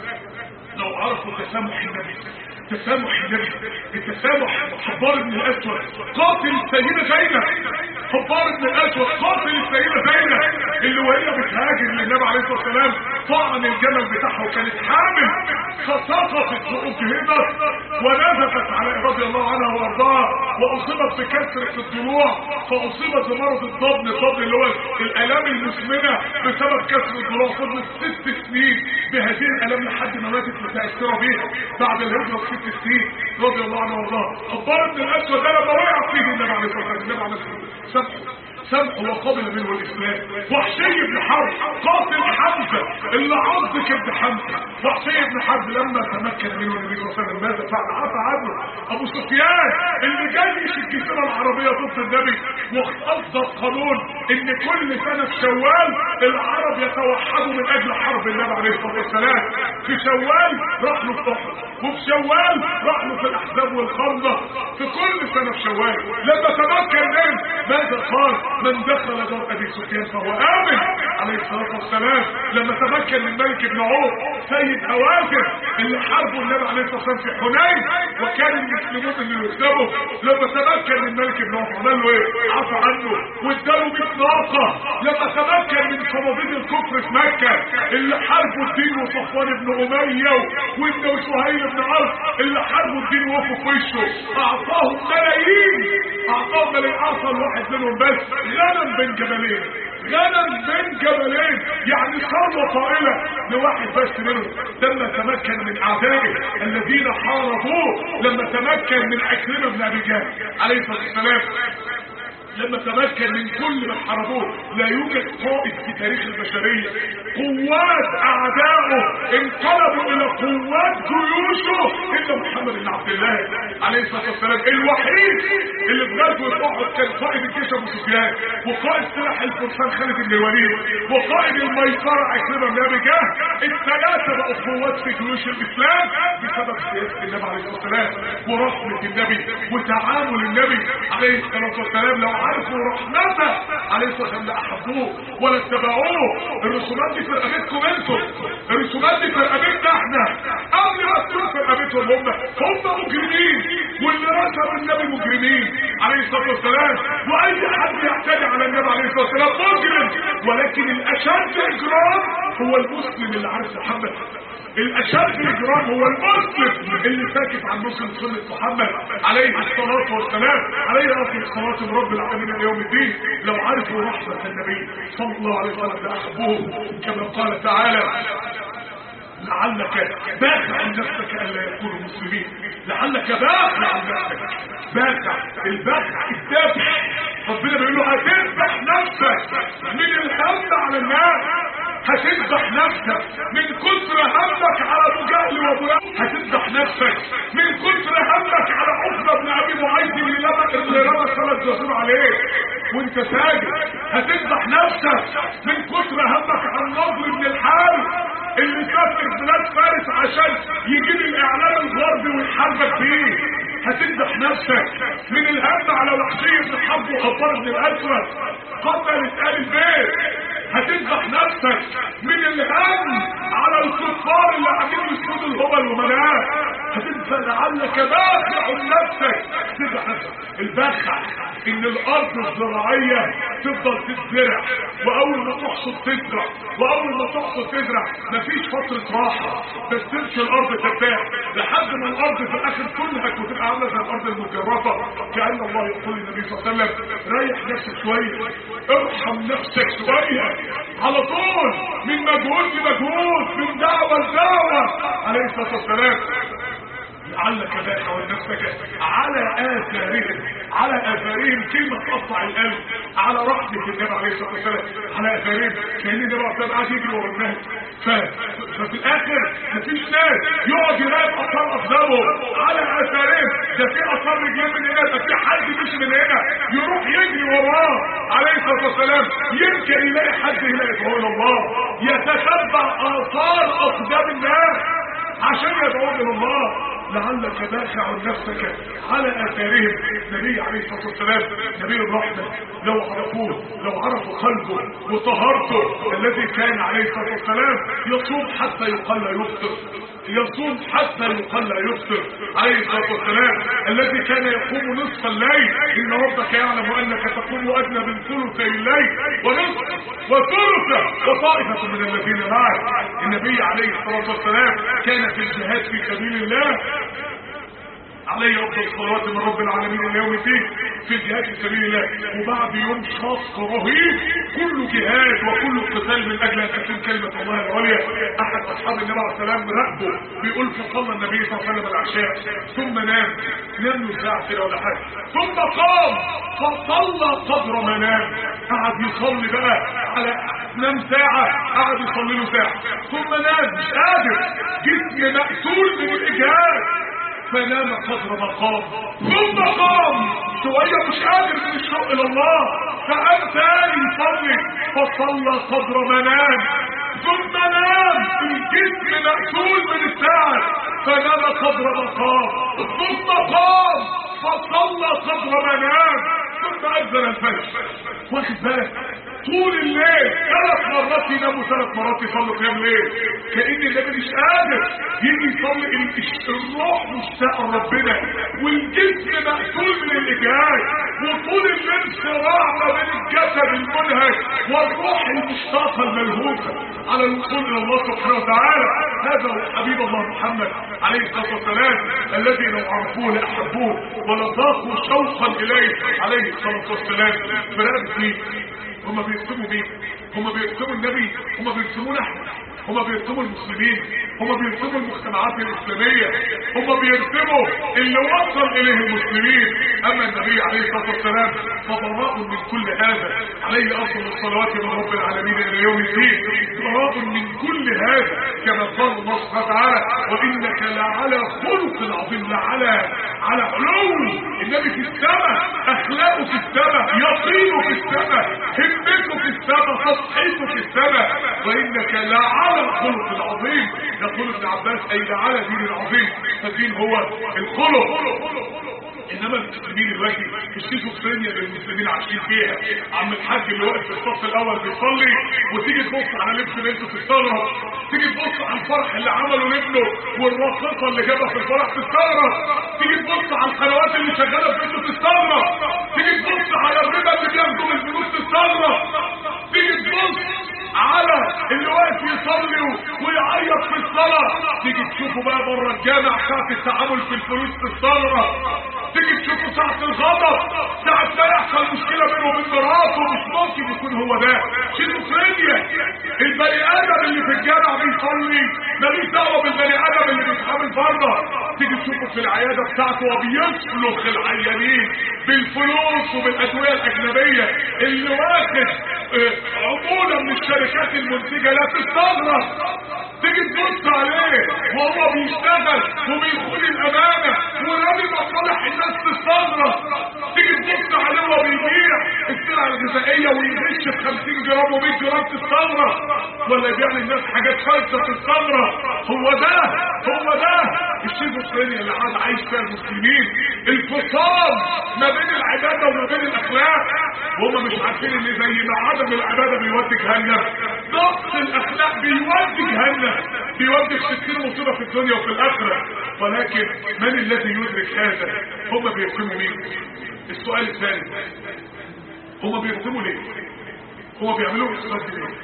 لو عرفوا تسامح النبي تسامح النبي التسامح حبار بن الاسود قاتل السيدة زينب حبار بن الاسود قاتل السيدة زينب اللي وهي بتهاجر للنبي عليه الصلاة والسلام طعن الجمل بتاعها وكانت حامل فسقطت فأجهدت ونزفت على رضي الله عنها وارضاها واصيبت بكسر في الضلوع فاصيبت بمرض الضبن الضبن اللي هو الالام المزمنه بسبب كسر الضلوع فضلت ست سنين بهذه الالام لحد ما ماتت متاثره بيها بعد الهجره ست سنين رضي الله عنه وارضاه خبار بن الاسود ده لما وقع فيه النبي عليه الصلاه والسلام النبي عليه الصلاه والسلام سمح وقبل منه الاسلام وحشي بن حرب قاتل حمزه اللي عض كبد حمزه وحشي بن حرب لما تمكن منه النبي صلى الله عليه وسلم ماذا فعل عفى عنه ابو سفيان اللي جيش الجزيره العربيه ضد النبي واصدر قانون ان كل سنه في شوال العرب يتوحدوا من اجل حرب النبي عليه الصلاه والسلام في شوال راح له في احد وفي شوال راح له في الاحزاب والخندق في كل سنه في شوال لما تمكن منه ماذا قال من دخل دار ابي سفيان فهو امن عليه الصلاه والسلام لما تمكن من ملك بن عوف سيد هوازن اللي حاربوا النبي عليه الصلاه والسلام في حنين وكان المسلمون اللي يكسبوا لما تمكن من ملك بن عوف عمل له ايه؟ عفى عنه واداله 100 ناقه لما تمكن من صناديد الكفر في مكه اللي حاربوا الدين وصفوان بن اميه وابن وسهيل بن عرف اللي حاربوا الدين وقفوا في وشه اعطاهم ملايين اعطاهم ملايين اعطى الواحد منهم بس غنم بين جبلين غنم بين جبلين يعني ثروه طائله لواحد بس منهم لما تمكن من اعدائه الذين حاربوه لما تمكن من عكرمه بن ابي جهل عليه الصلاه والسلام لما تمكن من كل من حاربوه لا يوجد قائد في تاريخ البشرية قوات اعدائه انقلبوا الى قوات جيوشه الا محمد بن عبد الله عليه الصلاه والسلام الوحيد اللي في غزوه احد كان قائد الجيش ابو سفيان وقائد سلاح الفرسان خالد بن الوليد وقائد الميسره عكرمه بن ابي جهل الثلاثه بقوا قوات في جيوش الاسلام بسبب سياسه النبي عليه الصلاه والسلام ورحمه النبي وتعامل النبي عليه الصلاه والسلام لو عرفوا رحمته عليه الصلاه والسلام لاحبوه ولا اتبعوه الرسومات دي في رقبتكم انتم الرسومات دي في رقبتنا احنا قبل ما تكون في رقبتهم هم هم مجرمين واللي رسم النبي مجرمين عليه الصلاه والسلام واي حد يعتدي على النبي عليه الصلاه والسلام مجرم ولكن الاشد اجرام هو المسلم اللي عارف محمد الاشد اجرام هو المسلم اللي ساكت عن مسلم سنة محمد عليه الصلاة والسلام عليه افضل الصلاة من رب العالمين يوم الدين لو عرفوا رحمة النبي صلى الله عليه وسلم لاحبوه كما قال تعالى لعلك باخع عن نفسك الا يكونوا مسلمين لعلك باخع عن نفسك باخع الباخع الذبح ربنا بيقول له هتذبح نفسك من الهم على الناس هتذبح نفسك من كثر همك على ابو جهل وابو لهب هتذبح نفسك من كثر همك على عقبه بن ابي معيط اللي لما اللي رمى ثلاث جسور عليه وانت ساجد هتذبح نفسك من كتر همك عن نظر ابن الحارث اللي سافر بلاد فارس عشان يجيب الاعلام الغربي ويحاربك بيه هتذبح نفسك من الهم على وحشية بن حرب وخطار بن الاسود قتلت آل البيت هتذبح نفسك من الهم على الكفار اللي قاعدين يسجدوا الهبل ومناه هتنسى لعلك باخع نفسك تذبح نفسك البخع ان الارض الزراعية تفضل تتزرع واول ما تحصد تزرع واول ما تحصد تزرع مفيش فترة راحة بس تمشي الارض ترتاح لحد ما الارض في الاخر تنهك وتبقى عاملة زي الارض المجرفة كأن الله يقول للنبي صلى الله عليه وسلم ريح نفسك شوية ارحم نفسك شوية على طول من مجهود لمجهود من دعوة لدعوة عليه الصلاة والسلام لعلك باخع نفسك على آثارهم على آثارهم كلمة تقطع القلب على رحمة النبي عليه الصلاة والسلام على آثارهم كأن النبي عليه الصلاة والسلام يجري ورا الناس ف... ففي الآخر مفيش ناس يقعد يراقب أثار أقدامه على آثارهم ده في أثار رجلين من هنا ده في حد مش من هنا يروح يجري وراه عليه الصلاة والسلام يمكن يلاقي حد هنا يدعو إلى الله يتتبع آثار أقدام الناس عشان يدعو إلى الله لعلك باخع نفسك على اثارهم النبي عليه الصلاه والسلام نبي الرحمه لو عرفوه لو عرفوا قلبه وطهارته الذي كان عليه الصلاه والسلام يصوم حتى يقل يفطر يصوم حتى يقل يفطر عليه الصلاه والسلام الذي كان يقوم نصف الليل ان ربك يعلم انك تقوم ادنى من ثلثي الليل ونصف وثلثه وطائفه من الذين معك النبي عليه الصلاه والسلام كان في الجهاد في سبيل الله عليه افضل الصلوات من رب العالمين اليوم الدين في الجهاد في سبيل الله وبعد يوم شاق رهيب كل جهاد وكل قتال من اجل ان تكون كلمه الله العليا احد اصحاب النبي عليه السلام راقبه بيقول فصلى النبي صلى الله عليه وسلم العشاء ثم نام نام له ساعه كده ولا حاجه ثم قام فصلى قدر ما نام قعد يصلي بقى على نام ساعه قعد يصلي له ساعه ثم نام مش قادر جسم مقتول من الاجهاد فنام قدر ما قام ثم قام شوية مش قادر من الشوق الى الله فقام تاني يصلي فصلى قدر ما نام ثم نام الجسم مقتول من التعب فنام قدر ما قام ثم قام فصلى قدر ما نام ثم اذن الفجر واخد بالك طول الليل ثلاث مرات يناموا ثلاث مرات يصلوا قيام ليل كأن النبي مش قادر يجي يصلي الروح مشتاقه لربنا والجسم مقتول من الاجهاد وطول الليل صراع ما بين الجسد المنهك والروح المشتاقه الملهوفه على الوصول الى الله سبحانه وتعالى هذا هو حبيب الله محمد عليه الصلاه والسلام الذي لو عرفوه لاحبوه ولذاقوا شوقا اليه عليه الصلاه والسلام فرقت مين هم بيرسموا مين هم بيرسموا النبي هم بيرسمونا احنا هم بيرسموا المسلمين هم بيرسموا المجتمعات الاسلاميه هم بيرسموا اللي وصل اليه المسلمين اما النبي عليه الصلاه والسلام فبراء من كل هذا عليه افضل الصلوات من رب العالمين الى يوم الدين براء من كل هذا كما قال الله سبحانه وتعالى وانك لعلى خلق عظيم لعلى على علو النبي في السماء اخلاقه في السماء يقينه في السماء همته في السماء تصحيحه في السماء وانك لعلى الخلق العظيم يقول ابن عباس اي لعلى دين العظيم فالدين هو الخلق انما المسلمين دلوقتي الشيزوفرينيا اللي المسلمين عايشين فيها عم الحاج اللي واقف في الصف الاول بيصلي وتيجي تبص على لبس بنته تستغرب تيجي تبص على الفرح اللي عمله لابنه والرقصه اللي جابها في الفرح تستغرب تيجي تبص على القنوات اللي شغاله في بيته تستغرب تيجي تبص على الربا اللي بياخده من الفلوس تستغرب تيجي تبص على اللي واقف يصلي ويعيط في الصلاة تيجي تشوفه بقى بره الجامع ساعة التعامل في الفلوس تستغرب تيجي تشوفه ساعة الغضب ساعة ما يحصل مشكلة بينه وبين مراته مش ممكن يكون هو ده شيزوفرينيا البني ادم اللي في الجامع بيصلي ماليش دعوه بالبني ادم اللي بيتعامل بره تيجي تشوفه في العياده بتاعته وبيسلخ العيانين بالفلوس وبالادويه الاجنبيه اللي واخد آه، عموله من الشركات المنتجه لا تستغرب تيجي تبص عليه وهو بيشتغل وبيخون الامانه ورامي مصالح الناس تستغرب تيجي تبص عليه وهو بيبيع السلع الغذائيه ويغش ب 50 جرام و100 جرام تستغرب ولا يبيع للناس حاجات خالصه تستغرب هو ده هو ده الشيزوفرينيا اللي قاعد عايش فيها المسلمين الفصام ما بين العباده وما بين الاخلاق وهم مش عارفين ان زي ما عدم العباده بيودي جهنم ضغط الاخلاق بيودي جهنم بيودي 60 مصيبه في الدنيا وفي الاخره ولكن من الذي يدرك هذا هم بيرسموا مين السؤال الثاني هم بيرسموا ليه هم بيعملوا اقتصاد ليه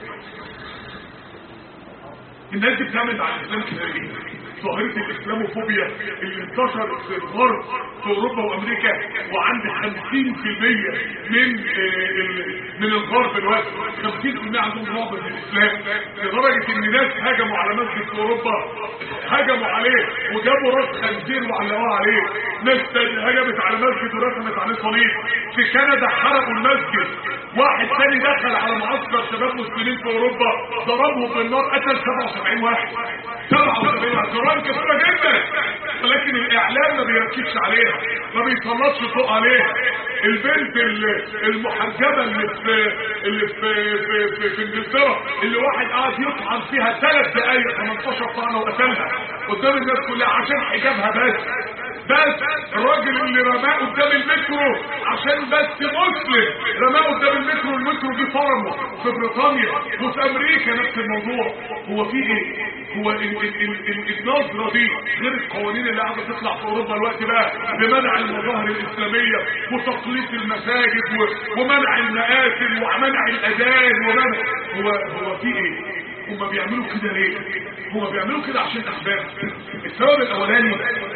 الناس دي بتعمل مع الاسلام كده ليه ظاهرة الاسلاموفوبيا اللي انتشرت في الغرب في اوروبا وامريكا وعند 50% من آه، ال- من الغرب دلوقتي 50% عندهم رعب من الاسلام لدرجة ان ناس هجموا على مسجد في اوروبا هجموا عليه وجابوا راس خنزير وعلقوه عليه ناس تانية هجمت على مسجد ورسمت عليه صليب في كندا حرقوا المسجد واحد تاني دخل على معسكر شباب مسلمين في اوروبا ضربهم بالنار قتل 77 واحد 77 واحد جرائم كثيره جدا ولكن الاعلام ما بيركزش عليها ما بيسلطش الضوء عليها البنت ال- المحجبه اللي في اللي في في, في, في انجلترا اللي واحد قاعد يطعن فيها ثلاث دقائق 18 طعنه وقتلها قدام الناس كلها عشان حجابها بس بس الراجل اللي رماه قدام المترو عشان بس مسلم رماه قدام المترو المترو جه فرمه في بريطانيا وفي امريكا نفس الموضوع هو في ايه هو ال ال ال ال النظره دي غير القوانين اللي قاعده تطلع في اوروبا دلوقتي بقى بمنع المظاهر الاسلاميه وتقليص المساجد و- ومنع المآثم ومنع الاذان ومنع هو هو في ايه هما بيعملوا كده ليه هما بيعملوا كده عشان اسباب السبب الاولاني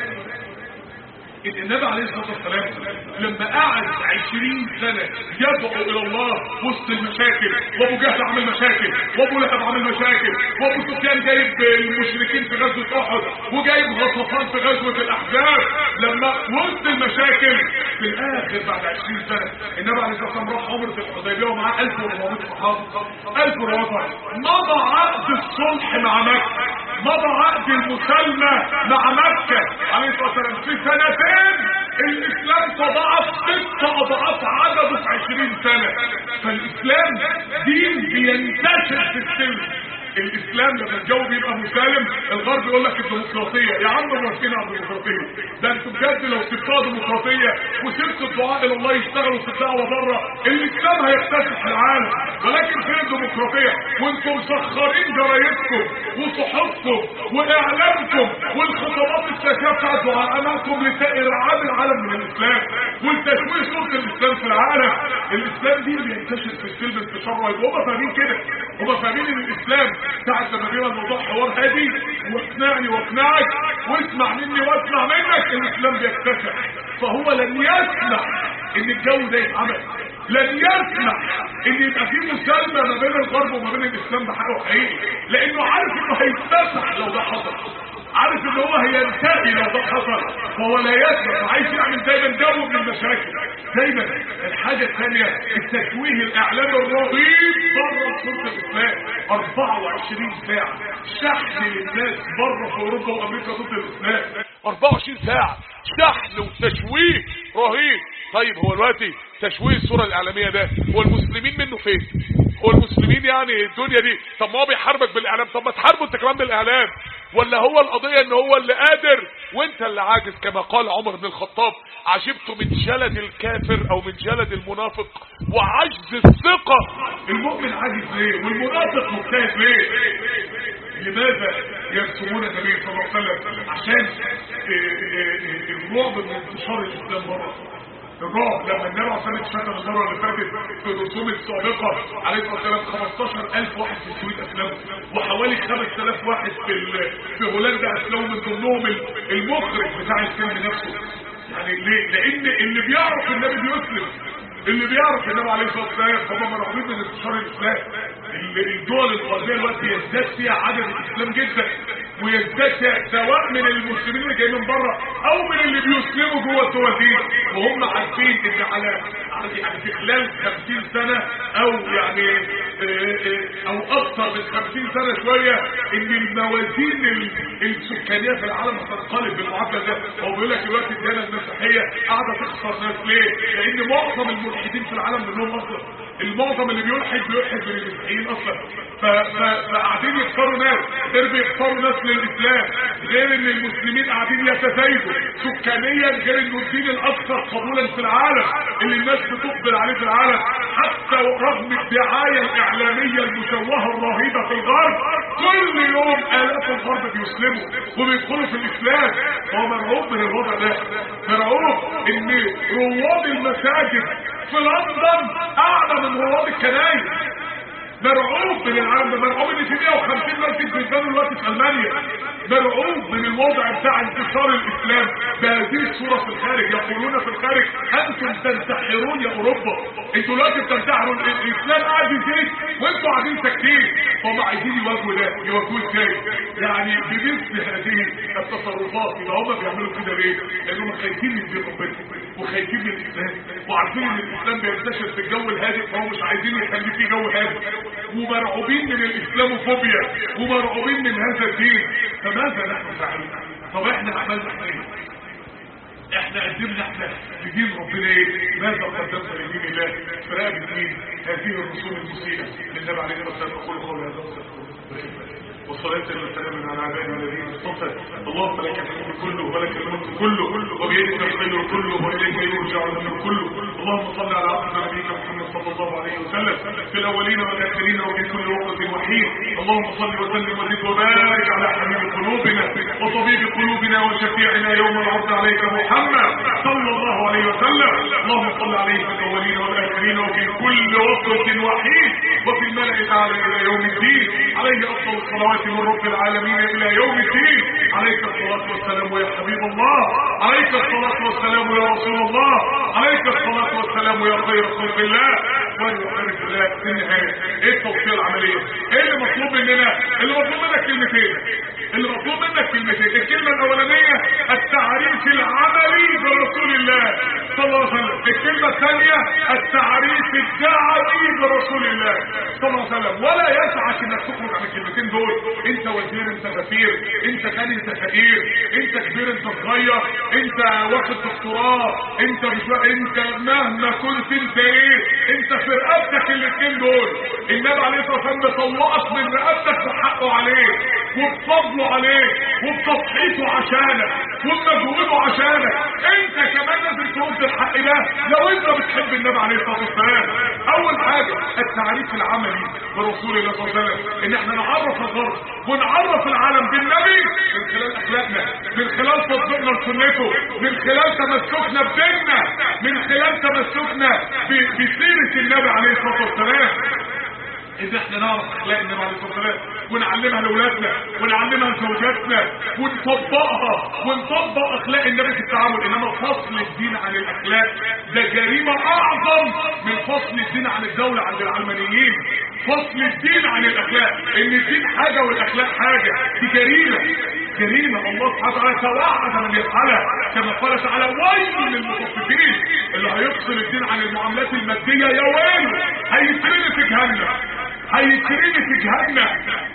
ان النبي عليه الصلاه والسلام لما قعد 20 سنه يدعو الى الله وسط المشاكل وابو جهل عمل مشاكل وابو لهب عمل مشاكل وابو سفيان جايب المشركين في غزوه احد وجايب غطفان في غزوه الاحزاب لما وسط المشاكل في الاخر بعد 20 سنه النبي عليه الصلاه والسلام راح عمره الحديبيه ومعاه 1400 صحابه 1400 مضى عقد الصلح مع مكه مضى عقد المسالمة مع مكة عليه الصلاة والسلام في سنتين الإسلام تضاعف ست أضعاف عدده في عشرين سنة فالإسلام دين بينتشر في السلم الاسلام لما الجو بيبقى مسالم الغرب يقول لك الديمقراطيه يا عم موافقين على الديمقراطيه ده انتوا بجد لو سبتوها ديمقراطيه وسبتوا الدعاء الى الله يشتغلوا في الدعوه بره الاسلام هيكتسح العالم ولكن فين الديمقراطيه وانتم مسخرين جرايدكم وصحفكم واعلامكم والخطابات السياسيه بتاعت دعاءاتكم لترعاب العالم من الاسلام والتشويه صوره الاسلام في العالم الاسلام دي اللي ينتشر في السلم انتشار رهيب هم فاهمين كده هم فاهمين ان الاسلام ساعة لما بيبقى الموضوع حوار هادي واقنعني واقنعك واسمع مني واسمع منك الاسلام بيكتسح فهو لن يسمح ان الجو ده يتعمل لن يسمح ان يبقى في مسالمه ما بين الغرب وما بين الاسلام بحقه حقيقي لانه عارف انه هيتسح لو ده حصل عارف ان هو هينتهي لو ده حصل فهو لا يسمح عايز يعمل دايما جو من المشاكل دايما الحاجه الثانيه التشويه الاعلامي الرهيب بره صوره الاسلام 24 ساعه شحن للناس بره في اوروبا وامريكا ضد الاسلام 24 ساعه شحن وتشويه رهيب طيب هو دلوقتي تشويه الصوره الاعلاميه ده هو المسلمين منه فين هو المسلمين يعني الدنيا دي طب ما هو بيحاربك بالاعلام طب ما تحاربه انت كمان بالاعلام ولا هو القضيه ان هو اللي قادر وانت اللي عاجز كما قال عمر بن الخطاب عجبت من جلد الكافر او من جلد المنافق وعجز الثقه المؤمن عاجز ليه والمنافق مجتهد ليه لماذا يرسمون النبي صلى الله عليه وسلم عشان الرعب من انتشار الاسلام بره الرعب لما النبي عليه الصلاه والسلام اتشتم المره اللي فاتت في الرسوم السابقه عليه الصلاه والسلام 15000 واحد في السويد اسلموا وحوالي 5000 واحد في ال... في هولندا اسلموا من ضمنهم المخرج بتاع الفيلم نفسه يعني ليه؟ لان اللي بيعرف النبي بيسلم اللي بيعرف النبي عليه الصلاه والسلام هم مرعوبين من انتشار الاسلام الدول الغربيه دلوقتي يزداد فيها عدد الاسلام جدا ويزداد سواء من المسلمين اللي جايين من بره او من اللي بيسلموا جوه الدول دي وهم عارفين ان على يعني في خلال 50 سنه او يعني او اكثر من 50 سنه شويه ان الموازين السكانيه في العالم هتنقلب بالمعادله ده هو بيقول لك دلوقتي الدوله المسيحيه قاعده تخسر ناس ليه؟ لان معظم الملحدين في العالم منهم اصلا المعظم اللي بيلحد بيلحد من المسيحيين اصلا فقاعدين يختاروا ناس غير بيختاروا ناس للاسلام غير ان المسلمين قاعدين يتزايدوا سكانيا غير انه الدين الاكثر قبولا في العالم اللي الناس بتقبل عليه في العالم حتى رغم الدعايه الاعلاميه المشوهه الرهيبه في الغرب كل يوم الاف الغرب بيسلموا وبيدخلوا في الاسلام هو مرعوب من الوضع ده مرعوب ان رواد المساجد في لندن اعلى من رواد الكنائس مرعوب من العالم ده مرعوب ان في 150 مسجد بيتبنوا دلوقتي في المانيا مرعوب من الوضع بتاع انتصار الاسلام بهذه الصوره في الخارج يقولون في الخارج انتم تنتحرون يا اوروبا انتوا دلوقتي بتنتحروا الاسلام قاعد يزيد وانتوا قاعدين ساكتين هم عايزين يواجهوا ده يواجهوه ازاي يعني بمثل هذه التصرفات يبقى هم بيعملوا كده ليه؟ لانهم خايفين من دين ربنا وخايفين من الاسلام وعارفين ان الاسلام بينتشر في الجو الهادئ فهم مش عايزين يخليه في جو هادئ ومرعوبين من الاسلاموفوبيا ومرعوبين من هذا الدين فماذا نحن فعلنا طب احنا عملنا ايه احنا قدمنا احنا لدين ربنا ايه ماذا قدمنا لدين الله فراقب الدين هذه الرسوم المسيئة للنبي عليه الصلاة والسلام اقول قول هذا والصلاة والسلام على عبادنا الذين اصطفى اللهم لك الحمد كله ولك الملك كله وبيدك الخير كله واليك يرجع الامر كله اللهم صل على عبدنا نبيك محمد صلى الله عليه وسلم في الاولين والاخرين وفي كل وقت وحين اللهم صل وسلم وزد وبارك على حبيب قلوبنا وطبيب قلوبنا وشفيعنا يوم العرض عليك محمد صلى الله عليه وسلم اللهم صل عليه في الاولين والاخرين وفي كل وقت وحين وفي الملأ الاعلى الى يوم الدين عليه افضل الصلوات من رب العالمين الى يوم الدين عليك الصلاة والسلام يا حبيب الله عليك الصلاة والسلام يا رسول الله عليك الصلاة والسلام يا خير خلق الله ونعرف الله في النهاية ايه التوصية العملية ايه اللي مطلوب مننا اللي مطلوب منك كلمتين اللي مطلوب منك كلمتين الكلمة الاولانية التعريف العملي برسول الله صلى الله عليه وسلم الكلمة الثانية التعريف الدعوي برسول الله صلى الله عليه وسلم ولا يسعك انك تخرج عن الكلمتين دول انت وزير انت غفير انت غني انت فقير انت كبير انت صغير انت واخد دكتوراه انت مش انت مهما كنت انت ايه انت في رقبتك الاثنين دول النبي عليه الصلاه والسلام بيطلقك من رقبتك بحقه عليك وبفضله عليك وبتضحيته عشانك وبمجهوده عشانك انت كمان لازم ترد الحق ده لو انت بتحب النبي عليه الصلاه والسلام اول حاجه التعريف العملي برسول الله صلى الله عليه وسلم ان احنا نعرف الغرب ونعرف العالم بالنبي من خلال اخلاقنا من خلال تطبيقنا لسنته من خلال تمسكنا بديننا من خلال تمسكنا بسيره النبي عليه الصلاه والسلام ان احنا نعرف اخلاق النبي عليه الصلاه والسلام ونعلمها لاولادنا ونعلمها لزوجاتنا ونطبقها ونطبق اخلاق النبي في التعامل انما فصل الدين عن الاخلاق ده جريمه اعظم من فصل الدين عن الدوله عند العلمانيين فصل الدين عن الاخلاق ان الدين حاجه والاخلاق حاجه دي جريمه جريمه الله سبحانه وتعالى توعد من يفعلها كما قال تعالى ويل للمطففين اللي هيفصل الدين عن المعاملات الماديه يا ويل هيترمي في جهنم هيترمي في جهنم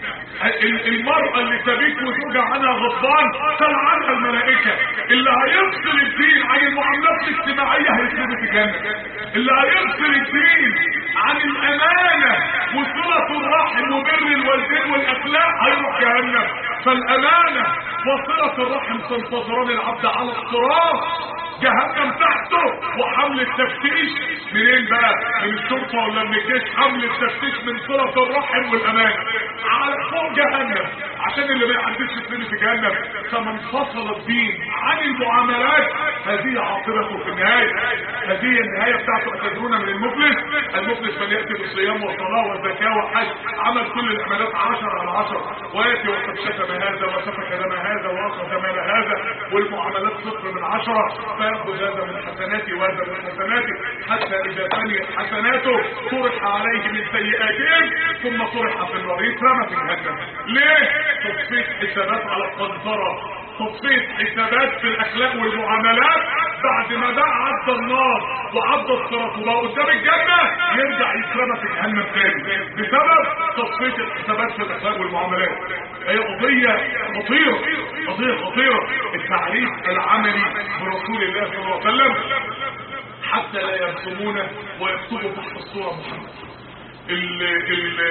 المرأة اللي تبيت وتوجع عنها غضبان تلعنها الملائكة اللي هيفصل الدين عن المعاملات الاجتماعية هيترمي في جهنم اللي هيفصل الدين عن الامانة وصلة الرحم وبر الوالدين والاخلاق هيروح جهنم فالامانة وصلة الرحم تنتظران العبد على الصراط جهنم تحته وحمل التفتيش منين بقى من الشرطة ولا من الجيش حمل التفتيش من صلة الرحم والامان على فوق جهنم عشان اللي ما يعديش الدين في جهنم فمن فصل الدين عن المعاملات هذه عاقبته في النهايه هذه النهايه بتاعته اتدرون من المفلس المفلس من ياتي بالصيام والصلاه والزكاه والحج عمل كل العبادات 10 على 10 وياتي وقد شتم هذا وسفك دم هذا واخذ مال هذا والمعاملات صفر من عشرة فياخذ هذا من حسناتي وهذا من حسناتي حتى اذا فنيت حسناته طرح عليه من سيئاتهم ثم طرح في النار يترمى في جهنم ليه؟ تصفيق حسابات على القنطرة تصفيق حسابات في الاخلاق والمعاملات بعد ما بقى عدى النار وعدى الصراط وبقى قدام الجنه يرجع يترمى في جهنم تاني بسبب تصفيق الحسابات في الاخلاق والمعاملات هي قضيه خطيره قضيه خطيره التعريف العملي برسول الله صلى الله عليه وسلم حتى لا يرسمون ويكتبوا تحت الصوره محمد ال ال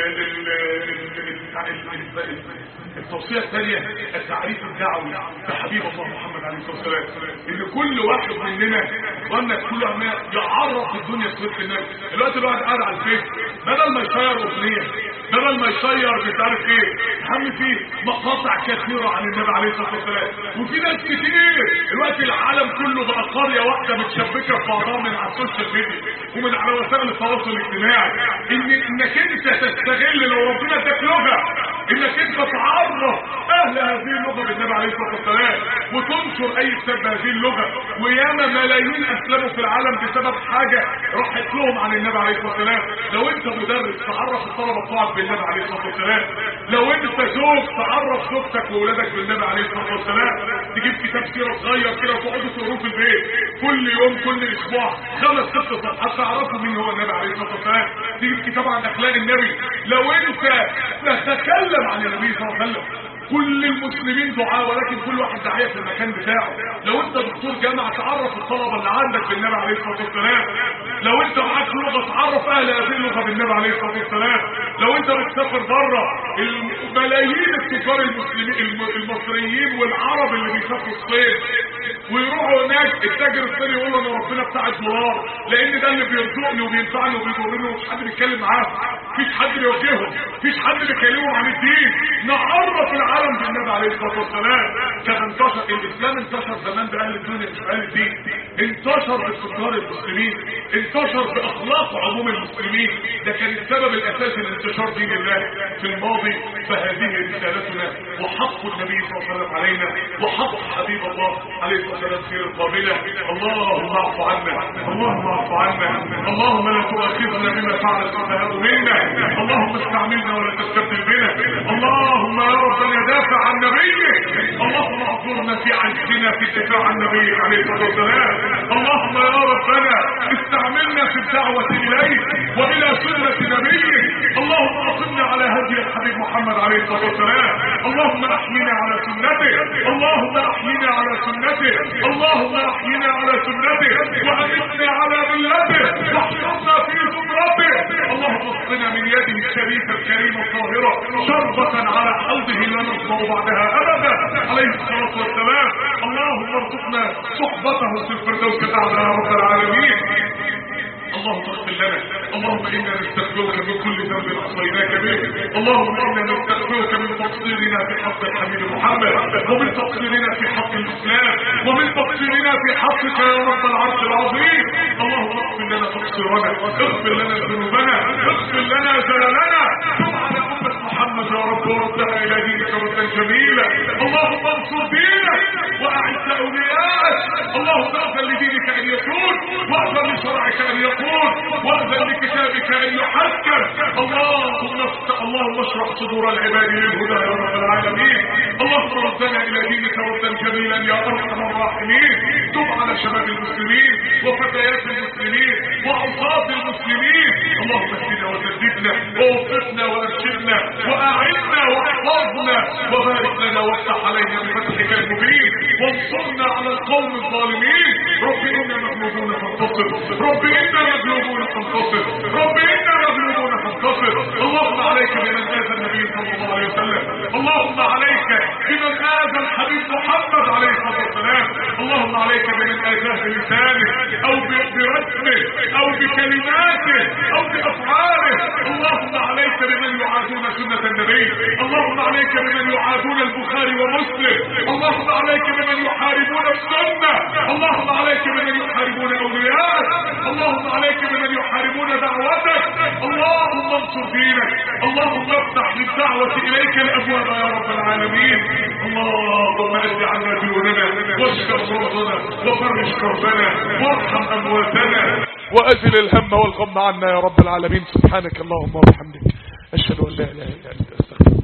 ال التوصية الثانية التعريف الدعوي بحبيب الله محمد عليه الصلاة والسلام ان كل واحد مننا قلنا كل ما يعرف الدنيا سوية النبي الوقت الواحد قاعد على الفيس بدل ما يشير اغنية بدل ما يشير مش عارف ايه هم في مقاطع كثيرة عن النبي عليه الصلاة والسلام وفي ناس كتير الوقت العالم كله بقى قرية واحدة متشبكة في بعضها من على السوشيال ميديا ومن على وسائل التواصل الاجتماعي ان انك انت تستغل لو ربنا اداك لغة انك انت تعرف اهل هذه اللغة بالنبي عليه الصلاة والسلام وتنشر اي كتاب بهذه اللغة وياما ملايين اسلموا في العالم بسبب حاجة راحت لهم عن النبي عليه الصلاة والسلام لو انت مدرس تعرف الطلبة بتوعك بالنبي عليه الصلاة والسلام لو انت زوج تعرف زوجتك واولادك بالنبي عليه الصلاة والسلام تجيب كتاب سيرة صغير كده وتقعدوا تقروه في البيت كل يوم كل اسبوع خمس ست صفحات تعرفوا مين هو النبي عليه الصلاة والسلام تجيب كتاب عن اخلاق النبي لو انت تتكلم عن النبي صلى الله عليه وسلم كل المسلمين دعاء ولكن كل واحد داعيه في المكان بتاعه لو انت دكتور جامعه تعرف الطلبه اللي عندك بالنبي عليه الصلاه والسلام لو انت معاك لغه تعرف اهل هذه اللغه بالنبي عليه الصلاه والسلام لو انت بتسافر بره الملايين التجار المسلمين المصريين والعرب اللي بيسافروا الصين ويروحوا هناك التاجر الصيني يقول له انا ربنا بتاع الدولار لان ده اللي بيرزقني وبينفعني وبيضرني ومش حد بيتكلم معاه مفيش حد بيوجههم مفيش حد بيكلمهم عن الدين نعرف العالم بالنبي عليه الصلاه والسلام كان انتشر الاسلام انتشر زمان باهل الدنيا مش باهل الدين انتشر بتجار المسلمين انتشر باخلاق عموم المسلمين ده كان السبب الاساسي لانتشار دين الله في الماضي فهذه رسالتنا وحق النبي صلى الله عليه وسلم علينا وحق حبيب الله عليه الصلاه والسلام سير القابله اللهم اعف عنا اللهم اعف عنا اللهم لا تؤاخذنا بما فعل السفهاء منا اللهم استعملنا ولا تستبدل بنا اللهم يا ربنا دافع عن نبيك اللهم اعذرنا في عجزنا في الدفاع عن نبيك عليه الصلاه والسلام اللهم يا ربنا استعملنا في الدعوه اليك والى سنه نبيك اللهم اقمنا على هدي الحبيب محمد عليه الصلاه والسلام اللهم احمنا على سنته اللهم احمنا على سنته اللهم احينا على سنته وامتنا على ملته واحفظنا في زمرته اللهم اسقنا من يده الشريفه الكريمه الطاهره شربة على حوضه لا نصبر بعدها ابدا عليه الصلاه والسلام اللهم ارزقنا صحبته في الفردوس الاعلى يا رب العالمين اللهم اغفر لنا اللهم انا نستغفرك من كل ذنب عصيناك به اللهم انا نستغفرك من تقصيرنا في حق الحبيب محمد ومن تقصيرنا في حق الاسلام ومن تقصيرنا في حقك يا رب العرش العظيم اللهم اغفر لنا تقصيرنا اغفر لنا ذنوبنا اغفر لنا زللنا تب على امه محمد يا رب وردها الى دينك ردا جميلا اللهم انصر دينك واعز اولياءك اللهم اغفر لدينك ان يكون واغفر لشرعك ان يكون واغفر لكتابك ان يحكم اللهم اللهم اشرح صدور العباد للهدى يا رب العالمين اللهم ردنا الى دينك ردا جميلا يا ارحم الراحمين تب على شباب المسلمين وفتيات المسلمين واوساط المسلمين اللهم اهدنا وسددنا ووفقنا وارشدنا واعنا واحفظنا وبارك لنا وافتح علينا بفتحك المبين وانصرنا على القوم الظالمين رب انا مغلوبون فانتصر رب انا مغلوبون فانتصر رب انا مغلوبون فانتصر اللهم عليك بمن اذى النبي صلى الله عليه وسلم اللهم عليك بمن آذى الحبيب محمد عليه الصلاة والسلام اللهم عليك بمن آذاه بلسانه أو برسمه أو بكلماته أو بأفعاله اللهم عليك بمن يعادون سنة النبي اللهم عليك بمن يعادون البخاري ومسلم اللهم عليك بمن يحاربون السنة اللهم عليك بمن يحاربون أولياءك اللهم عليك بمن يحاربون دعوتك اللهم انصر دينك اللهم افتح للدعوة إليك الأبواب يا رب العالمين اللهم أجل عنا ديوننا واشكر مرضنا وفرج كربنا وارحم أمواتنا وأزل الهم والغم عنا يا رب العالمين سبحانك اللهم وبحمدك أشهد أن لا إله إلا أنت أستغفرك